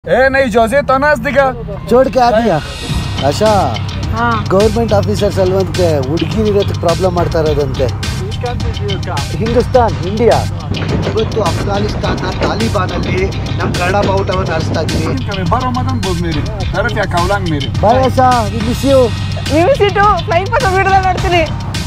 ए नहीं जोसे तो ना दिखा छोड़ के आ दिया ಆಶಾ ಹಾ ಗೌರ್ಮೆಂಟ್ ಆಫೀಸರ್ಸ್ ಅಲ್ವಂತೆ ಹುಡುಗಿರು ಇರೋದಕ್ಕೆ ಪ್ರಾಬ್ಲಮ್ ಮಾಡ್ತಾ ಇರೋದಂತೆ ಹಿಂದೂಸ್ತಾನ್ ಇಂಡಿಯಾ ಇವತ್ತು ಅಫ್ಘಾನಿಸ್ತಾನ ತಾಲಿಬಾನಲ್ಲಿ ನಮ್ಮ ಕನ್ನಡ ಬಾವುಟವನ್ನು ಹರಿಸ್ತಾ ಇದ್ದೀವಿ कभी बारो मदन बोल मेरे तरफ या कवलांग मेरे ಬಾಯ್ ಆಶಾ ಮಿಸ್ ಯು ನೀವು ಸೀಟು ಫ್ಲೈಂಗ್ ಪಾಸ್ ವಿಡಿಯೋದಲ್ಲಿ ನೋಡ್ತೀನಿ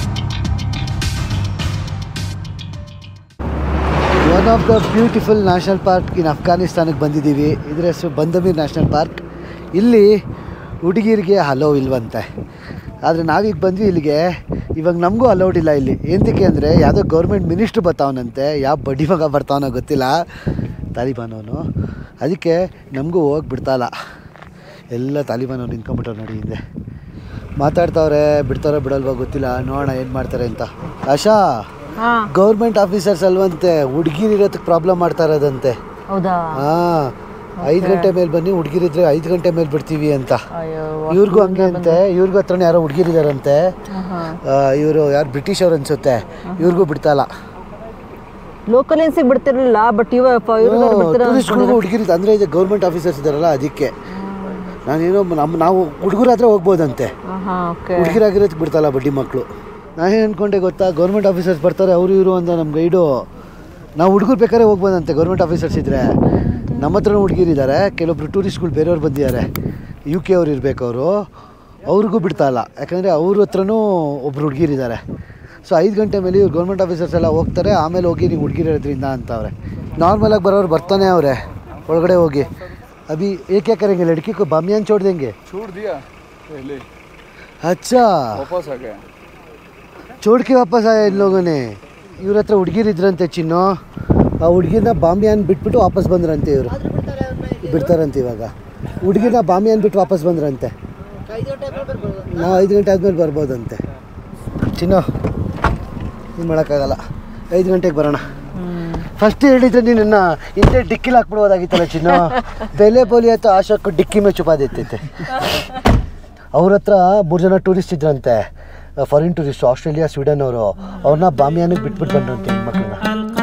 one of the beautiful national park in ಅಫ್ಘಾನಿಸ್ತಾನಕ್ಕೆ ಬಂದಿದ್ದೀವಿ ಇದರ ಹೆಸರು ಬಂದಮೀರ್ ನ್ಯಾಷನಲ್ ಪಾರ್ಕ್ ಇಲ್ಲಿ ಹುಡುಗಿರಿಗೆ ಹಲೋ ಇಲ್ವಂತೆ ಆದರೆ ನಾವೀಗ ಬಂದ್ವಿ ಇಲ್ಲಿಗೆ ಇವಾಗ ನಮಗೂ ಅಲೌಡ್ ಇಲ್ಲ ಇಲ್ಲಿ ಏನಕ್ಕೆ ಅಂದರೆ ಯಾವುದೋ ಗೌರ್ಮೆಂಟ್ ಮಿನಿಸ್ಟ್ರು ಬರ್ತಾವನಂತೆ ಯಾವ ಬಡ್ಡಿ ಮಗ ಬರ್ತಾವನೋ ಗೊತ್ತಿಲ್ಲ ತಾಲಿಬಾನ್ ಅವನು ಅದಕ್ಕೆ ನಮಗೂ ಹೋಗಿ ಬಿಡ್ತಾಯಿಲ್ಲ ಎಲ್ಲ ತಾಲಿಬಾನ್ ಅವ್ರು ನಿಂತ್ಕೊಂಡ್ಬಿಟ್ಟವ್ರು ನೋಡಿ ಹಿಂದೆ ಮಾತಾಡ್ತಾವ್ರೆ ಬಿಡ್ತಾರೋ ಬಿಡಲ್ವೋ ಗೊತ್ತಿಲ್ಲ ನೋಡೋಣ ಏನು ಮಾಡ್ತಾರೆ ಅಂತ ಆಶಾ ಹಾ ಗೌರ್ಮೆಂಟ್ ಆಫೀಸರ್ಸ್ ಅಲ್ವಂತೆ ಹುಡುಗಿರು ಇರೋದಕ್ಕೆ ಪ್ರಾಬ್ಲಮ್ ಮಾಡ್ತಾ ಇರೋದಂತೆ ಹೌದಾ ಹಾಂ ಐದು ಗಂಟೆ ಮೇಲೆ ಬನ್ನಿ ಹುಡುಗಿರಿದ್ರೆ ಐದು ಗಂಟೆ ಮೇಲೆ ಬಿಡ್ತೀವಿ ಅಂತ ಅಯ್ಯೋ ಇವ್ರಿಗೂ ಹಂಗೆ ಅಂತೆ ಇವ್ರಿಗೂ ಹತ್ರನೇ ಯಾರೋ ಹುಡುಗಿರಿದಾರಂತೆ ಇವರು ಯಾರು ಬ್ರಿಟಿಷ್ ಅವ್ರು ಅನ್ಸುತ್ತೆ ಇವ್ರಿಗೂ ಬಿಡ್ತಾಯಿಲ್ಲ ಲೋಕಲ್ ಎನ್ಸಿಗೆ ಬಿಡ್ತಿರ್ಲಿಲ್ಲ ಬಟ್ ಇವ ಇವ್ರಿಗೆ ಬಿಡ್ತಿರೋ ಟೂರಿಸ್ಟ್ಗಳಿಗೂ ಹುಡುಗಿರು ಅಂದರೆ ಇದು ಗೌರ್ಮೆಂಟ್ ಆಫೀಸರ್ಸ್ ಇದ್ದಾರಲ್ಲ ಅದಕ್ಕೆ ನಾನೇನೋ ನಮ್ಮ ನಾವು ಹುಡುಗರಾದ್ರೆ ಹೋಗ್ಬೋದಂತೆ ಹಾ ಓಕೆ ಹುಡುಗಿರಾಗಿರೋದಕ್ಕೆ ಬಿಡ್ತಾಯಿಲ್ಲ ಬಡ್ಡಿ ಮಕ್ಕಳು ನಾನೇನು ಅಂದ್ಕೊಂಡೆ ಗೊತ್ತಾ ಗೌರ್ಮೆಂಟ್ ಆಫೀಸರ್ಸ್ ಬರ್ತಾರೆ ಅವರು ಇವರು ಅಂತ ನಮ್ಮ ಗೈಡು ನಾವು ಹುಡುಗರು ಬೇಕಾದ್ರೆ ಹೋಗ್ಬೋದಂತೆ ಗೌರ್ಮೆಂಟ್ ಆಫೀಸರ್ಸ್ ಇದ್ದರೆ ನಮ್ಮ ಹತ್ರನೂ ಹುಡುಗಿರಿದ್ದಾರೆ ಕೆಲವೊಬ್ರು ಟೂರಿಸ್ಟ್ಗಳು ಬೇರೆಯವ್ರು ಬಂದಿದ್ದಾರೆ ಯು ಕೆ ಅವ್ರು ಇರಬೇಕು ಅವರು ಅವ್ರಿಗೂ ಬಿಡ್ತಾ ಇಲ್ಲ ಯಾಕಂದರೆ ಅವ್ರ ಹತ್ರನೂ ಒಬ್ರು ಹುಡುಗಿರಿದ್ದಾರೆ ಸೊ ಐದು ಗಂಟೆ ಮೇಲೆ ಇವ್ರು ಗೌರ್ಮೆಂಟ್ ಆಫೀಸರ್ಸ್ ಎಲ್ಲ ಹೋಗ್ತಾರೆ ಆಮೇಲೆ ಹೋಗಿ ನೀವು ಹುಡುಗಿರೋದ್ರಿಂದ ಅಂತವ್ರೆ ನಾರ್ಮಲಾಗಿ ಬರೋರು ಬರ್ತಾನೆ ಅವರೇ ಒಳಗಡೆ ಹೋಗಿ ಅಭಿ ಏಕೆ ಕರೆಂಗೆ ಲಡ್ಕಿ ಕೋ ಬಾಮಿಯಾನ್ छोड़ देंगे छोड़ दिया पहले अच्छा वापस आ गया छोड़ के वापस आया इन लोगों ने ಇವ್ರ ಹತ್ರ ಹುಡುಗಿರು ಇದ್ರಂತೆ ಚಿನ್ನು ಆ ಹುಡುಗಿನ ಬಾಂಬೆ ಅನ್ ಬಿಟ್ಬಿಟ್ಟು ವಾಪಸ್ ಬಂದ್ರಂತೆ ಇವರು ಬಿಡ್ತಾರಂತೆ ಇವಾಗ ಹುಡುಗಿನ ಬಾಂಬೆ ಬಿಟ್ಟು ವಾಪಸ್ ಬಂದ್ರಂತೆ ನಾವು ಐದು ಗಂಟೆ ಆದ್ಮೇಲೆ ಬರ್ಬೋದಂತೆ ಚಿನ್ನು ಏನು ಮಾಡೋಕ್ಕಾಗಲ್ಲ ಐದು ಗಂಟೆಗೆ ಬರೋಣ ಫಸ್ಟ್ ಹೇಳಿದ್ರೆ ನೀನು ಹಿಂದೆ ಡಿಕ್ಕಿಲಿ ಹಾಕ್ಬಿಡ್ಬೋದಾಗಿತ್ತಲ್ಲ ಚಿನ್ನು ಬೆಲೆ ಬೋಲಿ ಆಯ್ತು ಆಶೋಕ್ ಡಿಕ್ಕಿ ಮೇ ಚುಪಾ ದೇತೈತೆ ಅವ್ರ ಹತ್ರ ಮೂರು ಜನ ಟೂರಿಸ್ಟ್ ಇದ್ರಂತೆ ಫಾರಿನ್ ಟೂರಿಸ್ಟ್ ಆಸ್ಟ್ರೇಲಿಯಾ ಸ್ವೀಡನ್ ಅವರು ಅವ್ರನ್ನ ಬಾಮಿಯಾನಿಗೆ ಬಿಟ್ಬಿಟ್ಟು ಬಂದ್ರಂತೆ ಹೆಣ್ಮಕ್ಳನ್ನ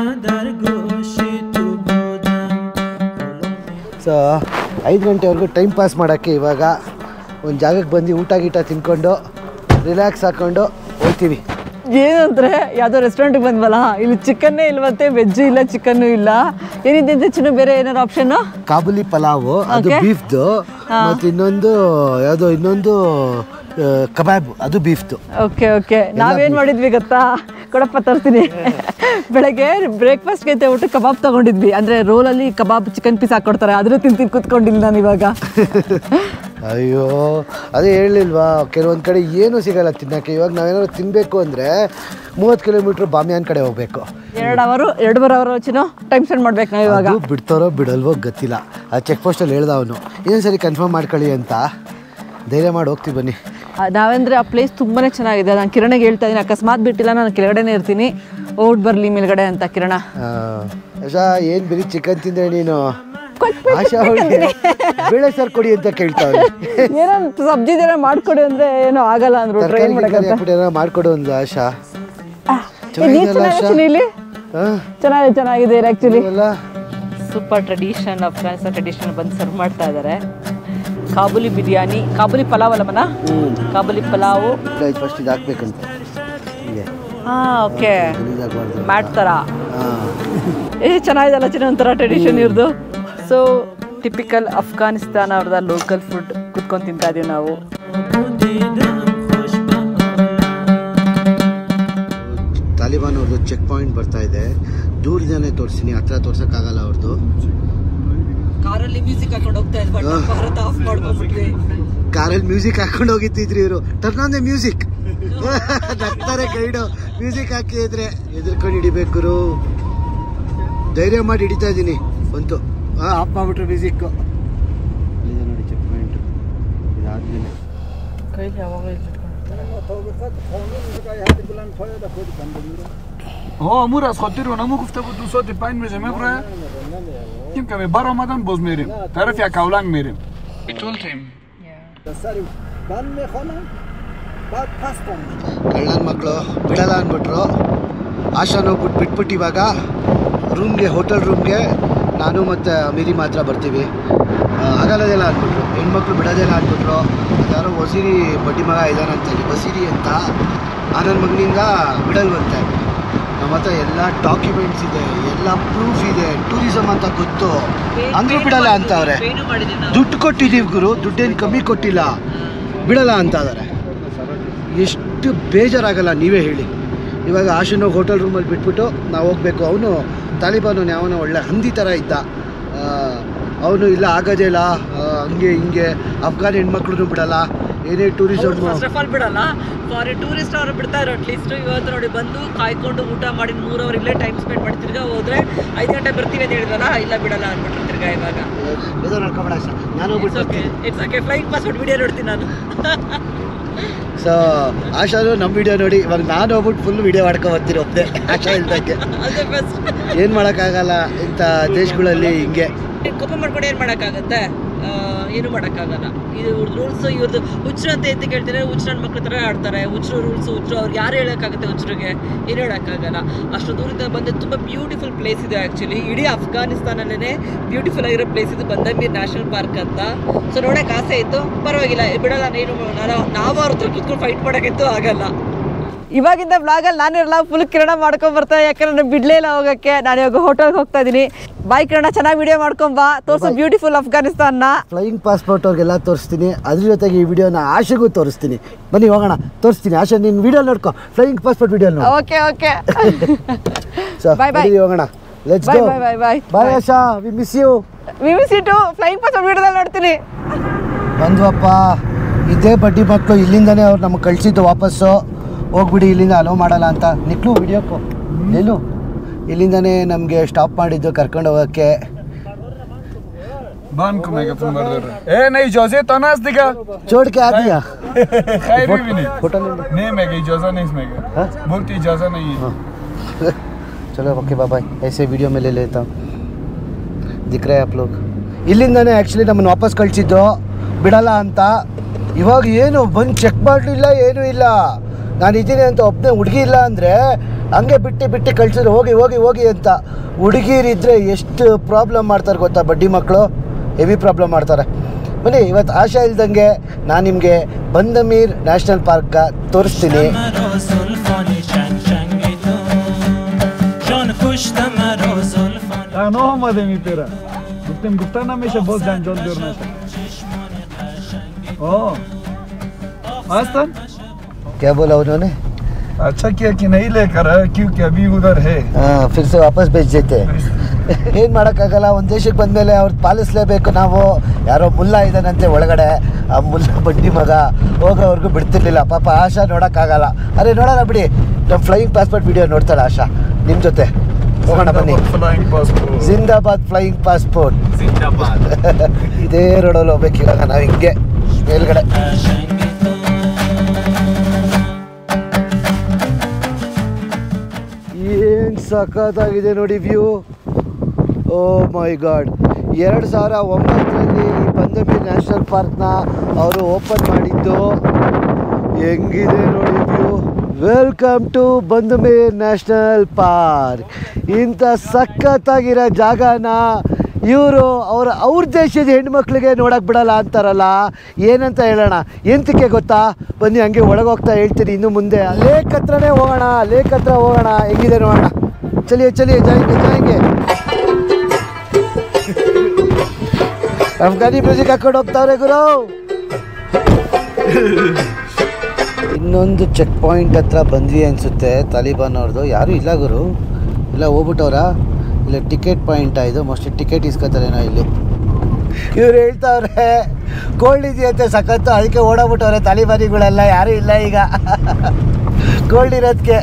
ಸೊ ಐದು ಗಂಟೆವರೆಗೂ ಟೈಮ್ ಪಾಸ್ ಮಾಡೋಕ್ಕೆ ಇವಾಗ ಒಂದು ಜಾಗಕ್ಕೆ ಬಂದು ಊಟ ಗೀಟ ತಿನ್ಕೊಂಡು ರಿಲ್ಯಾಕ್ಸ್ ಹಾಕ್ಕೊಂಡು ಹೋಗ್ತೀವಿ ಏನಂದ್ರೆ ಯಾವ್ದೋ ರೆಸ್ಟೋರೆಂಟ್ಗೆ ಬಂದ್ವಲ್ಲ ಇಲ್ಲಿ ಚಿಕನ್ನೇ ಇಲ್ವಂತೆ ವೆಜ್ಜು ಇಲ್ಲ ಚಿಕನ್ನು ಇಲ್ಲ ಏನಿದೆ ಅಂತ ಚಿನ್ನ ಬೇರೆ ಏನಾರು ಆಪ್ಷನ್ ಕಾಬುಲಿ ಪಲಾವು ಅದು Okay. ಬೀಫ್ದು ಮತ್ತು ಇನ್ನೊಂದು ಯಾವುದೋ ಇನ್ನೊಂದು ಆ, ಕಬಾಬ್ ಅದು ಬೀಫ್ದು ಓಕೆ ಓಕೆ ನಾವೇನ್ ಮಾಡಿದ್ವಿ ಗೊತ್ತಾ ಕೊಡಪ್ಪ ತರ್ತೀನಿ ಬೆಳಗ್ಗೆ ಬ್ರೇಕ್ಫಾಸ್ಟ್ಗೆ ಅಂತ ಊಟ ಕಬಾಬ್ ತಗೊಂಡಿದ್ವಿ ಅಂದ್ರೆ ರೋಲಲ್ಲಿ ಕಬಾಬ್ ಚಿಕನ್ ಪೀಸ್ ಹಾಕೊಡ್ತಾರೆ ಅದ್ರ ತಿಂದು ತಿಂದು ಕೂತ್ಕೊಂಡಿಲ್ಲ ನಾನು ಇವಾಗ ಅಯ್ಯೋ ಅದೇ ಹೇಳಲಿಲ್ವಾ ಕೆಲವೊಂದು ಕಡೆ ಏನೂ ಸಿಗಲ್ಲ ತಿನ್ನೋಕ್ಕೆ ಇವಾಗ ನಾವೇನಾದ್ರು ತಿನ್ನಬೇಕು ಅಂದರೆ ಮೂವತ್ತು ಕಿಲೋಮೀಟ್ರ್ ಬಾಮಿಯಾನ್ ಕಡೆ ಹೋಗಬೇಕು ಎರಡು ಅವರು ಎರಡೂವರೆ ಅವರು ಚಿನ್ನು ಟೈಮ್ ಸ್ಪೆಂಡ್ ಮಾಡ್ಬೇಕು ನಾವು ಇವಾಗ ಅದು ಬಿಡ್ತಾರೋ ಬಿಡಲ್ವೋ ಗೊತ್ತಿಲ್ಲ ಆ ಚೆಕ್ ಪೋಸ್ಟಲ್ಲಿ ಹೇಳ್ದ ಅವನು ಇನ್ನೊಂದ್ಸರಿ ಕನ್ಫರ್ಮ್ ಮಾಡ್ಕೊಳ್ಳಿ ಅಂತ ಧೈರ್ಯ ಮಾಡಿ ಹೋಗ್ತೀವಿ ಬನ್ನಿ ಆ, ನಾವಂದ್ರೆ ಆ ಪ್ಲೇಸ್ ತುಂಬಾನೇ ಚೆನ್ನಾಗಿದೆ ನಾನು ಕಿರಣಗೆ ಹೇಳ್ತಾ ಇದ್ದೀನಿ ಅಕಸ್ಮಾತ್ ಬಿಟ್ಟಿಲ್ಲ ನಾನು ಕೆಳಗಡೆನೇ ಇರ್ತೀನಿ ಓಟ್ ಬರಲಿ ಮೇಲ್ಗಡೆ ಅಂತ ಕಿರಣ ಆ, ಆಶಾ ಏನು ಬರೀ ಚಿಕನ್ ತಿಂದ್ರೆ ನೀನು ಕೊಟ್ಬಿಟ್ಟು ಆಶಾ ಅವಳಿಗೆ ಬೇಳೆ ಸಾರು ಕೊಡಿ ಅಂತ ಕೇಳ್ತಾವೆ ಏನೋ ಸಬ್ಜಿ ಜನ ಮಾಡ್ಕೊಡಿ ಅಂದ್ರೆ ಏನೋ ಆಗಲ್ಲ ಅಂದ್ರು ಟ್ರೈ ತರಕಾರಿ ಮಾಡಕ್ಕೆ ಹಾಕ್ಬಿಟ್ಟು ಏನಾರ ಮಾಡ್ಕೊಡು ಒಂದು ಆಶಾ ನೀರು ಚೆನ್ನಾಗಿದೆಯಲ್ಲ ಆಶಾ ಚೆನ್ನಾಗಿದೆ ಇಲ್ಲಿ ಹಾಂ ಚೆನ್ನಾಗಿದೆ ಚೆನ್ನಾಗಿದೆ ಆ್ಯಕ್ಚುಲಿ ಅಲ್ಲ ಸೂಪರ್ ಟ್ರೆಡಿಷನ್ ಅಫ್ಘಾನಿಸ್ತಾನ್ ಟ್ರೆಡಿಷನ್ ಬಂದು ಸರ್ವ್ ಮಾಡ್ತಾ ಇದ್ದಾರೆ ಕಾಬುಲಿ ಬಿರಿಯಾನಿ ಕಾಬುಲಿ ಪಲಾವ್ ಅಲ್ಲ ಮನ ಕಾಬುಲಿ ಪಲಾವು ಇದು ಫಸ್ಟ್ ಇದು ಹಾಕ್ಬೇಕಂತ ಹೀಗೆ ಹಾಂ ಓಕೆ ಗಲೀಜಾಗಬಾರ್ದು ಮ್ಯಾಟ್ ಥರ ಹಾಂ ಏ ಚೆನ್ನಾಗಿದೆಲ್ಲ ಚಿನ್ನ ಒಂಥರ ಟ್ರೆಡಿಷನ್ ಇವ್ರದ್ದು ಸೊ ಟಿಪಿಕಲ್ ಅಫ್ಘಾನಿಸ್ತಾನ ಅವ್ರದ ಲೋಕಲ್ ಫುಡ್ ಕುತ್ಕೊಂಡು ತಿಂತಾ ಇದೀವಿ ನಾವು ತಾಲಿಬಾನ್ ಅವ್ರದ್ದು ಚೆಕ್ ಪಾಯಿಂಟ್ ಬರ್ತಾ ಇದೆ ದೂರದಿಂದನೇ ತೋರಿಸ್ತೀನಿ ಹತ್ರ ತೋರ್ಸೋಕ್ಕಾಗಲ್ಲ ಅವ್ರದ್ದು ಕಾರಲ್ಲಿ ಮ್ಯೂಸಿಕ್ ಹಾಕೊಂಡು ಹೋಗ್ತಾ ಇದ್ವಿ ಹಾ. ಭಾರತ ಆಫ್ ಮಾಡ್ಕೊಂಡ್ಬಿಟ್ವಿ ಕಾರಲ್ಲಿ ಮ್ಯೂಸಿಕ್ ಹಾಕೊಂಡು ಹೋಗಿತ್ತಿದ್ರಿ ಇವರು ಟರ್ನ್ ಆನ್ ದ ಮ್ಯೂಸಿಕ್ ನಗ್ತಾರೆ ಗೈಡು ಮ್ಯೂಸಿಕ್ ಹಾಕಿ ಇದ್ರೆ ಎದುರ್ಕೊಂಡು ಹಿಡಿಬೇಕು ಗುರು. ಧೈರ್ಯ ಮಾಡಿ ಹಿಡಿತಾ ಇದ್ದೀನಿ ಬಂತು ಹಾಂ ಆಫ್ ಮಾಡ್ಬಿಟ್ರು ಮ್ಯೂಸಿಕ್ಕು ಇಲ್ಲಿದೆ ನೋಡಿ ಚೆಕ್ ಪಾಯಿಂಟ್ ಇದಾದ್ಮೇಲೆ ಕೈಲಿ ಯಾವಾಗ هو امور از خاطر رو نمو گفته بود دو ساعت پنج میشه میبره کیم که بار آمدن باز میریم طرف یا کولنگ میریم I told him ಕಳ್ಳನ ಮಕ್ಕಳು ಬಿಡಲ್ಲ ಅಂದ್ಬಿಟ್ರು ಆಶಾನ ಹೋಗ್ಬಿಟ್ಟು ಬಿಟ್ಬಿಟ್ಟು ಇವಾಗ ರೂಮ್ಗೆ ಹೋಟೆಲ್ ರೂಮ್ಗೆ ನಾನು ಮತ್ತು ಮಿರಿ ಮಾತ್ರ ಬರ್ತೀವಿ ಆ, ಒಳಗಲ್ಲದೆಲ್ಲ ಹಾಕ್ಬಿಟ್ರು ಹೆಣ್ಮಕ್ಳು ಬಿಡೋದೆಲ್ಲ ಹಾಕ್ಬಿಟ್ರು ಯಾರೋ ವಸೀರಿ ಬಡ್ಡಿ ಮಗ ಇದ್ದಾನಂತಲ್ಲಿ ವಸೀರಿ ಅಂತ ಆ ನನ್ನ ಮಗನಿಂದ ಬಿಡಲ್ವಂತೆ ನಮ್ಮ ಹತ್ರ ಎಲ್ಲ ಡಾಕ್ಯುಮೆಂಟ್ಸ್ ಇದೆ ಎಲ್ಲ ಪ್ರೂಫ್ ಇದೆ ಟೂರಿಸಮ್ ಅಂತ ಗೊತ್ತು ಅಂದ್ರೂ ಬಿಡಲ್ಲ ಅಂತ ಅವ್ರೆ ದುಡ್ಡು ಕೊಟ್ಟಿದ್ದೀವಿ ಗುರು ದುಡ್ಡೇನು ಕಮ್ಮಿ ಕೊಟ್ಟಿಲ್ಲ ಬಿಡಲ್ಲ ಅಂತ ಇದಾರೆ ಎಷ್ಟು ಬೇಜಾರಾಗಲ್ಲ ನೀವೇ ಹೇಳಿ ಇವಾಗ ಆಶನ್ ಹೋಟೆಲ್ ರೂಮಲ್ಲಿ ಬಿಟ್ಬಿಟ್ಟು ನಾವು ಹೋಗಬೇಕು ಅವನು ತಾಲಿಬಾನು ಯಾವನೋ ಒಳ್ಳೆ ಹಂದಿ ಥರ ಇದ್ದ ಅವನು ಇಲ್ಲ ಆಗೋದೇ ಇಲ್ಲ ಆ, ಹಂಗೆ ಹಿಂಗೆ ಅಫ್ಘಾನ್ ಹೆಣ್ಮಕ್ಳು ಬಿಡಲ್ಲ ಏನೇ ಟೂರಿಸಮ್ ಫಸ್ಟ್ ಆಫ್ ಆಲ್ ಬಿಡಲ್ಲ ಫಾರಿನ್ ಟೂರಿಸ್ಟ್ ಅವರು ಬಿಡ್ತಾರೆ ಅಟ್ಲೀಸ್ಟ್ ಇವತ್ತು ನೋಡಿ ಬಂದು ಕಾಯ್ಕೊಂಡು ಊಟ ಮಾಡಿ ಮೂರು ಅವರ್ ಇಲ್ಲೇ ಟೈಮ್ ಸ್ಪೆಂಡ್ ಮಾಡಿ ತಿರ್ಗಾ ಹೋದ್ರೆ ಐದು ಗಂಟೆ ಬರ್ತೀವಿ ಅಂತ ಹೇಳಿದ್ರಲ್ಲ ಇಲ್ಲ ಬಿಡಲ್ಲ ಅಂದ್ಬಿಟ್ರು ತಿರ್ಗಾ ಇವಾಗ ಏನೋ ನೋಡ್ಕೊಬೇಡ ಸರ್ ನಾನು ಇಟ್ಸ್ ಹೋಗ್ಬಿಟ್ಟು okay it's okay flight password video ನೋಡ್ತೀನಿ ನಾನು ಸೊ ಆಶಾನು ನಮ್ಮ ವಿಡಿಯೋ ನೋಡಿ ಇವಾಗ ನಾನು ಹೋಗ್ಬಿಟ್ಟು ಫುಲ್ ವಿಡಿಯೋ ಮಾಡ್ಕೊಂಡು ಬರ್ತೀನಿ ಒಬ್ಬನೇ ಆಶಾ ಇಲ್ದಕ್ಕೆ ಅದೇ ಬೆಸ್ಟ್ ಏನು ಮಾಡೋಕ್ಕಾಗಲ್ಲ ಇಂಥ ದೇಶಗಳಲ್ಲಿ ಹಿಂಗೆ ಕೋಪ ಮಾಡ್ಕೊಂಡು ಏನು ಮಾಡೋಕ್ಕಾಗತ್ತೆ ಆ, ಏನು ಮಾಡೋಕ್ಕಾಗಲ್ಲ ಇದು ರೂಲ್ಸ್ ಇವ್ರದ್ದು ಹುಚ್ಚರು ಅಂತ ಎತ್ತಿ ಕೇಳ್ತಾರೆ ಹುಚ್ಚು ನನ್ನ ಮಕ್ಳ ಥರ ಆಡ್ತಾರೆ ಹುಚ್ಚರು ರೂಲ್ಸ್ ಹುಚ್ಚರು ಅವ್ರು ಯಾರು ಹೇಳೋಕ್ಕಾಗುತ್ತೆ ಹುಚ್ಚರಿಗೆ ಏನು ಹೇಳೋಕ್ಕಾಗಲ್ಲ ಅಷ್ಟು ದೂರದಿಂದ ಬಂದು ತುಂಬ ಬ್ಯೂಟಿಫುಲ್ ಪ್ಲೇಸ್ ಇದೆ ಆ್ಯಕ್ಚುಲಿ ಇಡೀ ಅಫ್ಘಾನಿಸ್ತಾನಲ್ಲೇ ಬ್ಯೂಟಿಫುಲ್ ಆಗಿರೋ ಪ್ಲೇಸ್ ಇದು ಬಂದಮೀರ್ ನ್ಯಾಷನಲ್ ಪಾರ್ಕ್ ಅಂತ ಸೊ ನೋಡೋಕೆ ಆಸೆ ಇತ್ತು ಪರವಾಗಿಲ್ಲ ಬಿಡಲ್ಲ ನೀನು ನಾವು ನಾವು ಅವ್ರ ಹತ್ರ ಕುತ್ಕೊಂಡು ಫೈಟ್ ಮಾಡೋಕ್ಕಂತೂ ಆಗಲ್ಲ ಇವಾಗಿಂದ ಬ್ಲಾಗಲ್ಲಿ ನಾನಿರಲ್ಲ ಫುಲ್ ಕಿರಣ ಮಾಡ್ಕೊಂಡ್ ಬರ್ತಾರೆ ಯಾಕಂದ್ರೆ ನಾನು ಬಿಡ್ಲೇ ಇಲ್ಲ ಹೋಗಕ್ಕೆ ನಾನು ಇವಾಗ ಹೋಟೆಲ್ಗೆ ಹೋಗ್ತಾ ಇದ್ದೀನಿ ಬಾಯ್ ಕಿರಣ ಚೆನ್ನಾಗಿ ವಿಡಿಯೋ ಮಾಡ್ಕೊಂಬಾ ತೋರ್ಸು ಬ್ಯೂಟಿಫುಲ್ ಅಫ್ಘಾನಿಸ್ತಾನ್ನ ಫ್ಲೈಯಿಂಗ್ ಪಾಸ್ಪೋರ್ಟ್ ಅವ್ರಿಗೆಲ್ಲ ತೋರಿಸ್ತೀನಿ ಅದ್ರ ಜೊತೆಗೆ ಈ ವಿಡಿಯೋನ ಆಶೆಗೂ ತೋರಿಸ್ತೀನಿ ಬನ್ನಿ ಹೋಗೋಣ ತೋರಿಸ್ತೀನಿ ಆಶೆ ನಿನ್ನ ವಿಡಿಯೋ ನೋಡ್ಕೊ ಫ್ಲೈಯಿಂಗ್ ಪಾಸ್ಪೋರ್ಟ್ ವಿಡಿಯೋ ನೋಡಿ okay okay so Bye, bye. ಹೋಗೋಣ let's bye go bye bye bye bye Asha we miss you we we ಸೀಟು ಫ್ಲೈಯಿಂಗ್ ಪಾಸ್ ವಿಡಿಯೋದಲ್ಲಿ ನೋಡ್ತೀನಿ ಬಂದ್ವಪ್ಪ ಇದೇ ಬಡ್ಡಿ ಮಕ್ಕಳು ಇಲ್ಲಿಂದನೇ ಅವ್ರು ನಮಗೆ ಕಳಿಸಿದ್ದು ವಾಪಸ್ಸು ಹೋಗ್ಬಿಡಿ ಇಲ್ಲಿಂದ ಅಲೋ ಮಾಡಲ್ಲ ಅಂತ ನಿಕ್ಲು ವಿಡಿಯೋಕ್ಕೋ ಎಲ್ಲು ಇಲ್ಲಿಂದನೇ ನಮಗೆ ಸ್ಟಾಪ್ ಮಾಡಿದ್ದು ಕರ್ಕೊಂಡು ಹೋಗೋಕ್ಕೆ बांध को मैं फोन कर दे रहा ए नहीं जोसे तो ना दिखा ಚೋಡ್ಕೆ ಆದಿಯಾ खैर भी नहीं होटल नहीं मैं गई इजाजा नहीं इसमें गया हाँ? बोलती इजाजा नहीं है चलो ओके बाय बाय ऐसे वीडियो में ले लेता हूँ दिख रहे हैं आप लोग ಇಲ್ಲಿಂದನೇ ಆ್ಯಕ್ಚುಲಿ ನಮ್ಮನ್ನು ವಾಪಸ್ ಕಳಿಸಿದ್ದು ಬಿಡಲ್ಲ ಅಂತ ಇವಾಗ ಏನು ಬಂದು ಚೆಕ್ ಮಾಡಲಿಲ್ಲ ಏನೂ ಇಲ್ಲ ನಾನು ಇದ್ದೀನಿ ಅಂತ ಒಬ್ಬನೇ ಹುಡುಗಿ ಇಲ್ಲ ಅಂದರೆ ಹಂಗೆ ಬಿಟ್ಟು ಬಿಟ್ಟು ಕಳ್ಸಿದ್ರು ಹೋಗಿ ಹೋಗಿ ಹೋಗಿ ಅಂತ ಹುಡುಗಿರಿದ್ರೆ ಎಷ್ಟು ಪ್ರಾಬ್ಲಮ್ ಮಾಡ್ತಾರೆ ಗೊತ್ತಾ ಬಡ್ಡಿ ಮಕ್ಕಳು ಹೆವಿ ಪ್ರಾಬ್ಲಮ್ ಮಾಡ್ತಾರೆ ಬನ್ನಿ ಇವತ್ತು ಆಶಾ ಇಲ್ದಂಗೆ ನಾನು ನಿಮಗೆ ಬಂದಮೀರ್ ನ್ಯಾಷನಲ್ ಪಾರ್ಕ್ ತೋರಿಸ್ತೀನಿ مرا زلفان شنگ شنگ تو جان کشت مرا زلفان हाँ नो हम आदे मी तेरा गुप्तम गुप्ता ना में से बहुत जान जोन करना है ओ आस्तान क्या बोला उन्होंने अच्छा किया कि नहीं लेकर आया क्योंकि अभी उधर है ಆ, ಫಿರ್ ಸೆ ವಾಪಸ್ ಬೇಜ್ ಜೈತೆ ಏನು ಮಾಡೋಕ್ಕಾಗಲ್ಲ ಒಂದು ದೇಶಕ್ಕೆ ಬಂದಮೇಲೆ ಅವ್ರು ಪಾಲಿಸಲೇಬೇಕು ನಾವು ಯಾರೋ ಮುಲ್ಲ ಇದ್ದಾನಂತೆ ಒಳಗಡೆ ಆ ಮುಲ್ಲ ಬಡ್ಡಿ ಮಗ ಹೋಗೋವರೆಗೂ ಬಿಡ್ತಿರ್ಲಿಲ್ಲ ಪಾಪ ಆಶಾ ನೋಡೋಕ್ಕಾಗಲ್ಲ ಅರೆ ನೋಡೋಣ ಬಿಡಿ ನಮ್ಮ ಫ್ಲೈಯಿಂಗ್ ಪಾಸ್ಪೋರ್ಟ್ ವಿಡಿಯೋ ನೋಡ್ತಾಳೆ ಆಶಾ ನಿಮ್ಮ ಜೊತೆ ಹೋಗೋಣ ಬನ್ನಿ फ्लाइंग पासपोर्ट ಜಿಂದಾಬಾದ್ ಫ್ಲೈಯಿಂಗ್ ಪಾಸ್ಪೋರ್ಟ್ जिंदाबाद ಇದೇ ರೋಡಲ್ಲಿ ಹೋಗ್ಬೇಕು ಇವಾಗ ನಾವು ಹಿಂಗೆ ಮೇಲ್ಗಡೆ شنگ تو ಏನು ಸಖತ್ತಾಗಿದೆ ನೋಡಿ ವ್ಯೂ ಓ ಮೈ ಗಾಡ್ ಎರಡು ಸಾವಿರ ಒಂಬತ್ತರಲ್ಲಿ ಬಂದಮೀರ್ ನ್ಯಾಷನಲ್ ಪಾರ್ಕ್ನ ಅವರು ಓಪನ್ ಮಾಡಿದ್ದು ಹೆಂಗಿದೆ ನೋಡಿ view welcome to Band-e-Amir national park ಇಂಥ ಸಖತ್ತಾಗಿರೋ ಜಾಗನ ಇವರು ಅವರ ಅವ್ರ ದೇಶದ ಹೆಣ್ಮಕ್ಳಿಗೆ ನೋಡಕ್ಕೆ ಬಿಡಲ್ಲ ಅಂತಾರಲ್ಲ ಏನಂತ ಹೇಳೋಣ ಎಂತಕ್ಕೆ ಗೊತ್ತಾ ಬನ್ನಿ ಹಂಗೆ ಒಳಗೆ ಹೋಗ್ತಾ ಹೇಳ್ತೀನಿ ಇನ್ನು ಮುಂದೆ ಲೇಕ್ ಹತ್ರನೇ ಹೋಗೋಣ ಲೇಕ್ ಹತ್ರ ಹೋಗೋಣ ಹೆಂಗಿದೆ ನೋಡೋಣ ಚಲಿಯೇ ಚಲಿಯೇ ಜಾಯಿಂಗೆ ಜಾಯಿಂಗೆ ಅಫ್ಘಾನಿ ಮ್ಯೂಸಿಕ್ ಹಾಕೊಂಡು ಹೋಗ್ತಾವ್ರೆ ಗುರು ಇನ್ನೊಂದು ಚೆಕ್ ಪಾಯಿಂಟ್ ಹತ್ರ ಬಂದ್ವಿ ಅನಿಸುತ್ತೆ ತಾಲಿಬಾನ್ ಅವ್ರದ್ದು ಯಾರೂ ಇಲ್ಲ ಗುರು ಇಲ್ಲ ಹೋಗ್ಬಿಟ್ಟವ್ರಾ ಇಲ್ಲ ಟಿಕೆಟ್ ಪಾಯಿಂಟ್ ಇದು ಮೋಸ್ಟ್ಲಿ ಟಿಕೆಟ್ ಇಸ್ಕೊತಾರೇನೋ ಇಲ್ಲಿ ಇವ್ರು ಹೇಳ್ತಾವ್ರೆ ಕೋಲ್ಡ್ ಇದೆಯಂತೆ ಸಖತ್ತು ಅದಕ್ಕೆ ಓಡೋಗ್ಬಿಟ್ಟವ್ರೆ ತಾಲಿಬಾನಿಗಳೆಲ್ಲ ಯಾರೂ ಇಲ್ಲ ಈಗ ಕೋಲ್ಡ್ ಇರೋದಕ್ಕೆ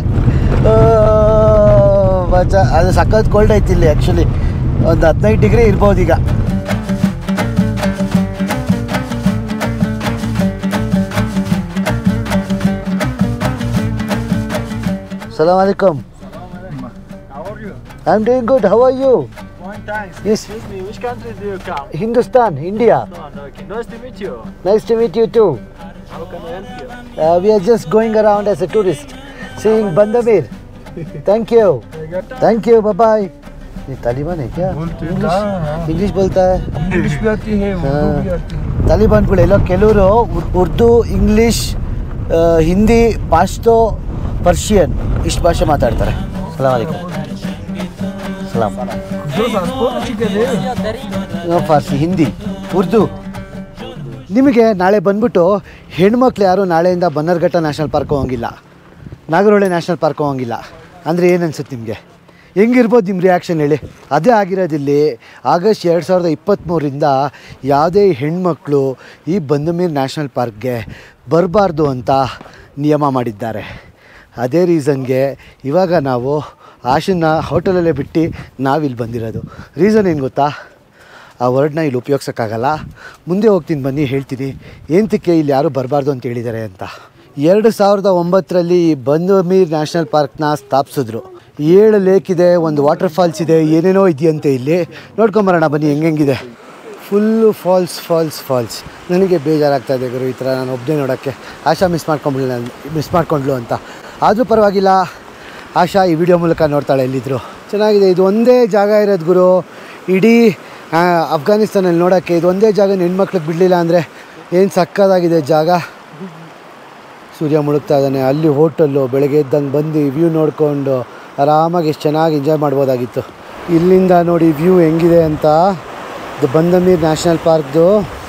ಬಚ್ಚ ಅದು ಸಖತ್ ಕೋಲ್ಡ್ ಐತಿ ಇಲ್ಲಿ ಆ್ಯಕ್ಚುಲಿ ಒಂದು ಹದಿನೈದು ಡಿಗ್ರಿ ಇರ್ಬೋದು ಈಗ Salam alaikum. How are you? I'm doing good. How are you? One time. Yes, Excuse me, which country do you come? Hindustan, India. No, okay. Nice to meet you. Nice to meet you too. How can I help you? Uh, we are just going around as a tourist, seeing Bandamir. Thank you. Thank you. Bye bye. ये तालिबान है क्या बोलते हैं, English हाँ, हाँ। English बोलता है English भी आती है उर्दू भी आती है ತಾಲಿಬಾನ್ಗಳೆಲ್ಲ ಕೆಲವರು ಉರ್ದು ಇಂಗ್ಲೀಷ್ ಆ, ಹಿಂದಿ ಪಾಶ್ತೋ ಪರ್ಷಿಯನ್ ಇಷ್ಟು ಭಾಷೆ ಮಾತಾಡ್ತಾರೆ ಸಲಾಮ್ ಅಲೈಕುಮ್ ಸಲಾಮ್ जो transport ठीक है ಆ, ಫಾರ್ಸಿ ಹಿಂದಿ ಉರ್ದು ನಿಮಗೆ ನಾಳೆ ಬಂದ್ಬಿಟ್ಟು ಹೆಣ್ಮಕ್ಳು ಯಾರು ನಾಳೆಯಿಂದ ಬನ್ನರ್ಘಟ್ಟ ನ್ಯಾಷನಲ್ ಪಾರ್ಕ್ ಹೋಗಂಗಿಲ್ಲ ನಾಗರಹೊಳೆ ನ್ಯಾಷನಲ್ ಪಾರ್ಕ್ ಹೋಗಂಗಿಲ್ಲ ಅಂದರೆ ಏನು ಅನ್ಸುತ್ತೆ ನಿಮಗೆ ಹೆಂಗಿರ್ಬೋದು ನಿಮ್ಮ ರಿಯಾಕ್ಷನ್ ಹೇಳಿ ಅದೇ ಆಗಿರೋದಿಲ್ಲಿ ಆಗಸ್ಟ್ ಎರಡು ಸಾವಿರದ ಇಪ್ಪತ್ತ್ಮೂರಿಂದ ಯಾವುದೇ ಹೆಣ್ಮಕ್ಳು ಈ ಬಂದಮೀರ್ ನ್ಯಾಷನಲ್ ಪಾರ್ಕ್ಗೆ ಬರಬಾರ್ದು ಅಂತ ನಿಯಮ ಮಾಡಿದ್ದಾರೆ ಅದೇ ರೀಸನ್ಗೆ ಇವಾಗ ನಾವು ಆಶನ್ನ ಹೋಟೆಲಲ್ಲೇ ಬಿಟ್ಟು ನಾವಿಲ್ಲಿ ಬಂದಿರೋದು ರೀಸನ್ ಏನು ಗೊತ್ತಾ ಆ ವರ್ಡ್ನ ಇಲ್ಲಿ ಉಪಯೋಗಿಸೋಕ್ಕಾಗಲ್ಲ ಮುಂದೆ ಹೋಗ್ತೀನಿ ಬನ್ನಿ ಹೇಳ್ತೀನಿ ಏಂತಕ್ಕೆ ಇಲ್ಲಿ ಯಾರೂ ಬರಬಾರ್ದು ಅಂತ ಹೇಳಿದ್ದಾರೆ ಅಂತ ಎರಡು ಸಾವಿರದ ಒಂಬತ್ತರಲ್ಲಿ ಈ ಬಂದಮೀರ್ ನ್ಯಾಷನಲ್ ಪಾರ್ಕ್ನ ಸ್ಥಾಪಿಸಿದ್ರು ಏಳು ಲೇಕ್ ಇದೆ ಒಂದು ವಾಟರ್ ಫಾಲ್ಸ್ ಇದೆ ಏನೇನೋ ಇದೆಯಂತೆ ಇಲ್ಲಿ ನೋಡ್ಕೊಂಬರೋಣ ಬನ್ನಿ ಹೆಂಗೆಂಗಿದೆ ಫುಲ್ಲು ಫಾಲ್ಸ್ ಫಾಲ್ಸ್ ಫಾಲ್ಸ್ ನನಗೆ ಬೇಜಾರಾಗ್ತಾ ಇದೆ ಗುರು ಈ ಥರ ನಾನು ಒಬ್ಬನೇ ನೋಡೋಕ್ಕೆ ಆಶಾ ಮಿಸ್ ಮಾಡ್ಕೊಂಬಿಡಲಿ ನಾನು ಮಿಸ್ ಮಾಡ್ಕೊಂಡ್ಲು ಅಂತ ಆದರೂ ಪರವಾಗಿಲ್ಲ ಆಶಾ ಈ ವಿಡಿಯೋ ಮೂಲಕ ನೋಡ್ತಾಳೆ ಎಲ್ಲಿದ್ರು ಚೆನ್ನಾಗಿದೆ ಇದು ಒಂದೇ ಜಾಗ ಇರೋದು ಗುರು ಇಡೀ ಆ, ಅಫ್ಘಾನಿಸ್ತಾನಲ್ಲಿ ನೋಡೋಕ್ಕೆ ಇದು ಒಂದೇ ಜಾಗ ಹೆಣ್ಮಕ್ಳಿಗೆ ಬಿಡಲಿಲ್ಲ ಅಂದರೆ ಏನು ಸಕ್ಕದಾಗಿದೆ ಜಾಗ ಸೂರ್ಯ ಮುಳುಗ್ತಾ ಇದ್ದಾನೆ ಅಲ್ಲಿ ಹೋಟೆಲ್ಲು ಬೆಳಗ್ಗೆ ಎದ್ದಂಗೆ ಬಂದು ವ್ಯೂ ನೋಡಿಕೊಂಡು ಆರಾಮಾಗಿ ಎಷ್ಟು ಚೆನ್ನಾಗಿ ಎಂಜಾಯ್ ಮಾಡ್ಬೋದಾಗಿತ್ತು ಇಲ್ಲಿಂದ ನೋಡಿ ವ್ಯೂ ಹೆಂಗಿದೆ ಅಂತ ಇದು ಬಂದಮೀರ್ ನ್ಯಾಷನಲ್ ಪಾರ್ಕ್ದು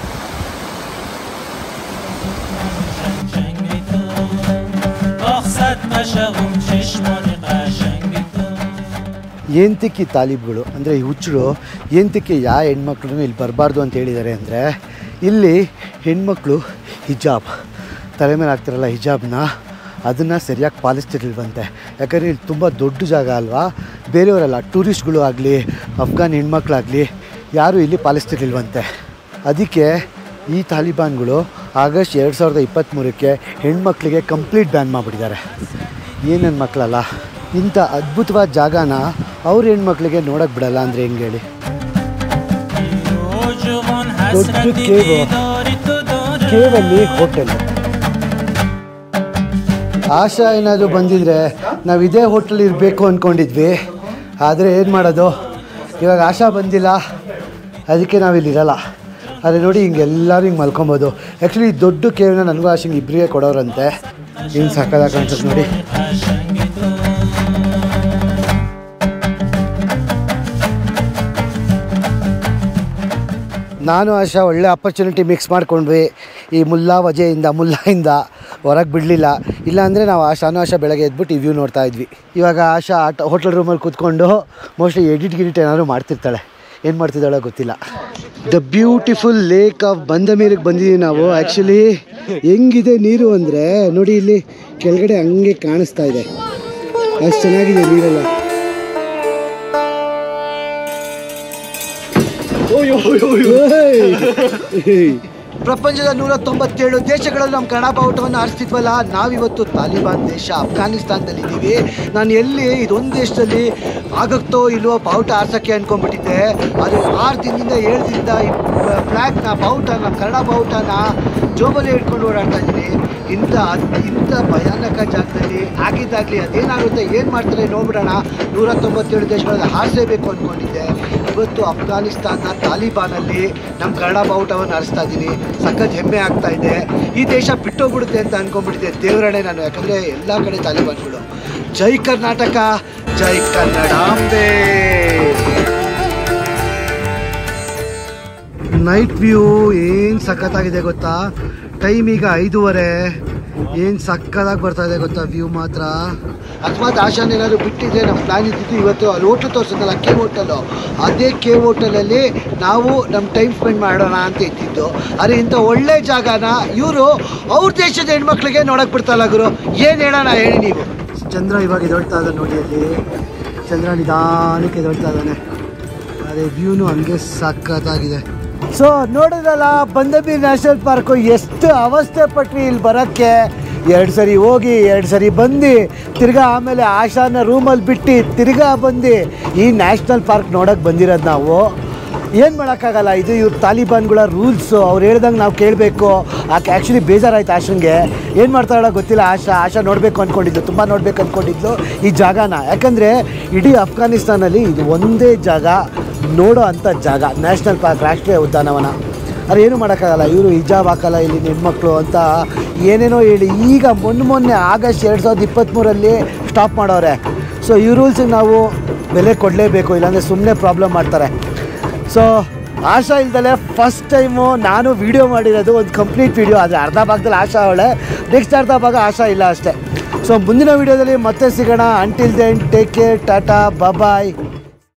قشنگ تو آخ صد مشقم چشمان قشنگ تو ಏಂತಕ್ಕೆ ಈ ತಾಲಿಬ್ಗಳು ಅಂದರೆ ಈ ಹುಚ್ಚರು ಏಂತಕ್ಕೆ ಯಾವ ಹೆಣ್ಮಕ್ಳು ಇಲ್ಲಿ ಬರಬಾರ್ದು ಅಂತ ಹೇಳಿದ್ದಾರೆ ಅಂದರೆ ಇಲ್ಲಿ ಹೆಣ್ಮಕ್ಳು ಹಿಜಾಬ್ ತಲೆ ಮೇಲೆ ಹಾಕ್ತಿರಲ್ಲ ಹಿಜಾಬ್ನ ಅದನ್ನು ಸರಿಯಾಗಿ ಪಾಲಿಸ್ತಿರ್ಲಿಲ್ವಂತೆ ಯಾಕಂದರೆ ಇಲ್ಲಿ ತುಂಬ ದೊಡ್ಡ ಜಾಗ ಅಲ್ವಾ ಬೇರೆಯವರೆಲ್ಲ ಟೂರಿಸ್ಟ್ಗಳು ಆಗಲಿ ಅಫ್ಘಾನ್ ಹೆಣ್ಮಕ್ಳಾಗಲಿ ಯಾರೂ ಇಲ್ಲಿ ಪಾಲಿಸ್ತಿರ್ಲಿಲ್ವಂತೆ ಅದಕ್ಕೆ ಈ ತಾಲಿಬಾನ್ಗಳು ಆಗಸ್ಟ್ ಎರಡು ಸಾವಿರದ ಇಪ್ಪತ್ತ್ಮೂರಕ್ಕೆ ಹೆಣ್ಮಕ್ಳಿಗೆ ಕಂಪ್ಲೀಟ್ ಬ್ಯಾನ್ ಮಾಡಿಬಿಟ್ಟಿದ್ದಾರೆ ಏನೇನು ಮಕ್ಕಳಲ್ಲ ಇಂಥ ಅದ್ಭುತವಾದ ಜಾಗನ ಅವ್ರ ಹೆಣ್ಮಕ್ಳಿಗೆ ನೋಡೋಕೆ ಬಿಡಲ್ಲ ಅಂದರೆ ಹೆಂಗೆ ಹೇಳಿ رو جوان دو- حسرت دو کی با؟ دیداری تو داره ಕೇವಲ್ಲಿ ಹೋಟೆಲ್ ಆಶಾ ಏನಾದರೂ ಬಂದಿದ್ರೆ ನಾವು ಇದೇ ಹೋಟೆಲ್ ಇರಬೇಕು ಅಂದ್ಕೊಂಡಿದ್ವಿ ಆದರೆ ಏನು ಮಾಡೋದು ಇವಾಗ ಆಶಾ ಬಂದಿಲ್ಲ ಅದಕ್ಕೆ ನಾವಿಲ್ಲಿ ಇರಲ್ಲ ಆದರೆ ನೋಡಿ ಹಿಂಗೆ ಎಲ್ಲರೂ ಹಿಂಗೆ ಮಲ್ಕೊಬೋದು ಆ್ಯಕ್ಚುಲಿ ದೊಡ್ಡ ಕೇವನ್ನ ನನಗೂ ಆಶೆ ಹಿಂಗೆ ಇಬ್ಬರಿಗೆ ಕೊಡೋರಂತೆ ಹಿಂಗೆ ಸಾಕಾದಾಗ ಕಾಣಿಸುತ್ತೆ ನೋಡಿ قشنگ تو ನಾನು ಆಶಾ ಒಳ್ಳೆ ಆಪರ್ಚುನಿಟಿ ಮಿಕ್ಸ್ ಮಾಡ್ಕೊಂಡ್ವಿ ಈ ಮುಲ್ಲಾ ವಜೆಯಿಂದ ಮುಲ್ಲಾಯಿಂದ ಹೊರಗೆ ಬಿಡಲಿಲ್ಲ ಇಲ್ಲಾಂದರೆ ನಾವು ಆಶಾನು ಆಶಾ ಬೆಳಗ್ಗೆ ಎದ್ಬಿಟ್ಟು ಈ ವ್ಯೂ ನೋಡ್ತಾ ಇದ್ವಿ ಇವಾಗ ಆಶಾ ಆಟ ಹೋಟೆಲ್ ರೂಮಲ್ಲಿ ಕೂತ್ಕೊಂಡು ಮೋಸ್ಟ್ಲಿ ಎಡಿಟ್ ಗಿಡಿಟ್ ಏನಾದ್ರು ಮಾಡ್ತಿರ್ತಾಳೆ ಏನು ಮಾಡ್ತಿದ್ದಾಳೋ ಗೊತ್ತಿಲ್ಲ ದ ಬ್ಯೂಟಿಫುಲ್ ಲೇಕ್ ಆಫ್ ಬಂದಮೀರಿಗೆ ಬಂದಿದ್ದೀವಿ ನಾವು ಆ್ಯಕ್ಚುಲಿ ಹೆಂಗಿದೆ ನೀರು ಅಂದರೆ ನೋಡಿ ಇಲ್ಲಿ ಕೆಳಗಡೆ ಹಂಗೆ ಕಾಣಿಸ್ತಾ ಇದೆ ಅಷ್ಟು ಚೆನ್ನಾಗಿದೆ ನೀರೆಲ್ಲ ಪ್ರಪಂಚದ ನೂರ ತೊಂಬತ್ತೇಳು ದೇಶಗಳಲ್ಲಿ ನಮ್ಮ ಕನ್ನಡ ಬಾವುಟವನ್ನು ಆರಿಸ್ತಿದ್ವಲ್ಲ ನಾವಿವತ್ತು ತಾಲಿಬಾನ್ ದೇಶ ಅಫ್ಘಾನಿಸ್ತಾನದಲ್ಲಿದ್ದೀವಿ ನಾನು ಎಲ್ಲಿ ಇದೊಂದು ದೇಶದಲ್ಲಿ ಆಗುತ್ತೋ ಇಲ್ವೋ ಬಾವುಟ ಆರ್ಸೋಕ್ಕೆ ಅನ್ಕೊಂಡ್ಬಿಟ್ಟಿದ್ದೆ ಅದು ಆರು ದಿನದಿಂದ ಏಳು ದಿನದಿಂದ ಈ ಫ್ಲ್ಯಾಗ್ನ ಬಾವುಟ ನಮ್ಮ ಕನ್ನಡ ಬಾವುಟನ ಜೋಬಲ್ಲಿ ಹಿಡ್ಕೊಂಡು ಓಡಾಡ್ತಾ ಇದ್ದೀನಿ ಇಂಥ ಅದ್- ಇಂಥ ಭಯಾನಕ ಜಾಗದಲ್ಲಿ ಆಗಿದ್ದಾಗಲಿ ಅದೇನಾಗುತ್ತೆ ಏನು ಮಾಡ್ತಾರೆ ನೋಡ್ಬಿಡೋಣ ನೂರ ತೊಂಬತ್ತೇಳು ದೇಶಗಳಲ್ಲಿ ಹಾರಿಸಲೇಬೇಕು ಅಂದ್ಕೊಂಡಿದ್ದೆ ಇವತ್ತು ಅಫ್ಘಾನಿಸ್ತಾನ ತಾಲಿಬಾನಲ್ಲಿ ನಮ್ಮ ಕನ್ನಡ ಬಾವುಟವನ್ನು ಹಾರಿಸ್ತಾ ಇದ್ದೀನಿ ಸಖತ್ ಹೆಮ್ಮೆ ಆಗ್ತಾ ಇದೆ ಈ ದೇಶ ಬಿಟ್ಟೋಗ್ಬಿಡುತ್ತೆ ಅಂತ ಅನ್ಕೊಂಡ್ಬಿಟ್ಟಿದ್ದೆ ದೇವರಣೆ ನಾನು ಯಾಕಂದರೆ ಎಲ್ಲ ಕಡೆ ತಾಲಿಬಾನ್ಗಳು ಜೈ ಕರ್ನಾಟಕ ಜೈ ಕನ್ನಡಾಂಬೆ ನೈಟ್ ವ್ಯೂ ಏನು ಸಖತ್ತಾಗಿದೆ ಗೊತ್ತಾ ಟೈಮ್ ಈಗ ಐದೂವರೆ ಏನು ಸಕ್ಕತ್ತಾಗಿ ಬರ್ತಾ ಇದೆ ಗೊತ್ತಾ ವ್ಯೂ ಮಾತ್ರ ಅಕಸ್ಮಾತ್ ಆಶಾನ್ ಏನಾದ್ರು ಬಿಟ್ಟಿದ್ರೆ ನಮ್ಮ ಪ್ಲಾನ್ ಇದ್ದಿದ್ದು ಇವತ್ತು ಅಲ್ಲಿ ಹೋಟ್ಲು ತೋರಿಸಿದ್ನಲ್ಲ ಕೆ ಹೋಟೆಲು ಅದೇ ಕೆ ಹೋಟೆಲಲ್ಲಿ ನಾವು ನಮ್ಮ ಟೈಮ್ ಸ್ಪೆಂಡ್ ಮಾಡೋಣ ಅಂತ ಇದ್ದಿದ್ದು ಆದರೆ ಇಂಥ ಒಳ್ಳೆ ಜಾಗನ ಇವರು ಅವ್ರ ದೇಶದ ಹೆಣ್ಮಕ್ಳಿಗೆ ನೋಡಕ್ ಬಿಡ್ತಲ್ಲ ಗುರು ಏನು ಹೇಳೋಣ ಹೇಳಿ ನೀವು ಚಂದ್ರ ಇವಾಗ ಎದೊಳ್ತಾ ಇದ್ದಾನೆ ನೋಡಿ ಅಲ್ಲಿ ಚಂದ್ರ ನಿಧಾನಕ್ಕೆ ಎದೊಳ್ತಾ ಇದ್ದಾನೆ ಅದೇ ವ್ಯೂನು ಹಂಗೆ ಸಖತ್ತಾಗಿದೆ ಸೊ ನೋಡಿದ್ರಲ್ಲ ಬಂದಬೀರ್ ನ್ಯಾಷನಲ್ ಪಾರ್ಕು ಎಷ್ಟು ಅವಸ್ಥೆ ಪಟ್ರಿ ಇಲ್ಲಿ ಬರೋಕ್ಕೆ ಎರಡು ಸರಿ ಹೋಗಿ ಎರಡು ಸರಿ ಬಂದು ತಿರ್ಗಾ ಆಮೇಲೆ ಆಶಾನ ರೂಮಲ್ಲಿ ಬಿಟ್ಟು ತಿರ್ಗಾ ಬಂದು ಈ ನ್ಯಾಷನಲ್ ಪಾರ್ಕ್ ನೋಡೋಕೆ ಬಂದಿರೋದು ನಾವು ಏನು ಮಾಡೋಕ್ಕಾಗಲ್ಲ ಇದು ಇವ್ರ ತಾಲಿಬಾನ್ಗಳ ರೂಲ್ಸು ಅವ್ರು ಹೇಳ್ದಂಗೆ ನಾವು ಕೇಳಬೇಕು ಆಕೆ ಆ್ಯಕ್ಚುಲಿ ಬೇಜಾರಾಯ್ತು ಆಶನ್ಗೆ ಏನು ಮಾಡ್ತಾಳ ಗೊತ್ತಿಲ್ಲ ಆಶಾ ಆಶಾ ನೋಡಬೇಕು ಅಂದ್ಕೊಂಡಿದ್ದು ತುಂಬ ನೋಡ್ಬೇಕು ಅಂದ್ಕೊಂಡಿದ್ದು ಈ ಜಾಗನ ಯಾಕಂದರೆ ಇಡೀ ಅಫ್ಘಾನಿಸ್ತಾನಲ್ಲಿ ಇದು ಒಂದೇ ಜಾಗ ನೋಡೋ ಅಂಥ ಜಾಗ ನ್ಯಾಷನಲ್ ಪಾರ್ಕ್ ರಾಷ್ಟ್ರೀಯ ಉದ್ಯಾನವನ ಅವ್ರು ಏನು ಮಾಡೋಕ್ಕಾಗಲ್ಲ ಇವರು ಹಿಜಾಬ್ ಹಾಕಲ್ಲ ಇಲ್ಲಿ ಹೆಣ್ಮಕ್ಳು ಅಂತ ಏನೇನೋ ಹೇಳಿ ಈಗ ಮೊನ್ನೆ ಮೊನ್ನೆ ಆಗಸ್ಟ್ ಎರಡು ಸಾವಿರದ ಇಪ್ಪತ್ತ್ಮೂರಲ್ಲಿ ಸ್ಟಾಪ್ ಮಾಡೋರೆ ಸೊ ಈ ರೂಲ್ಸಿಗೆ ನಾವು ಬೆಲೆ ಕೊಡಲೇಬೇಕು ಇಲ್ಲಾಂದರೆ ಸುಮ್ಮನೆ ಪ್ರಾಬ್ಲಮ್ ಮಾಡ್ತಾರೆ ಸೊ ಆಶಾ ಇಲ್ದಲೆ ಫಸ್ಟ್ ಟೈಮು ನಾನು ವೀಡಿಯೋ ಮಾಡಿರೋದು ಒಂದು ಕಂಪ್ಲೀಟ್ ವೀಡಿಯೋ ಆದರೆ ಅರ್ಧ ಭಾಗದಲ್ಲಿ ಆಶಾ ಅವಳೆ ನೆಕ್ಸ್ಟ್ ಅರ್ಧ ಭಾಗ ಆಶಾ ಇಲ್ಲ ಅಷ್ಟೇ ಸೊ ಮುಂದಿನ ವೀಡಿಯೋದಲ್ಲಿ ಮತ್ತೆ ಸಿಗೋಣ until then take care tata ಬಾಯ್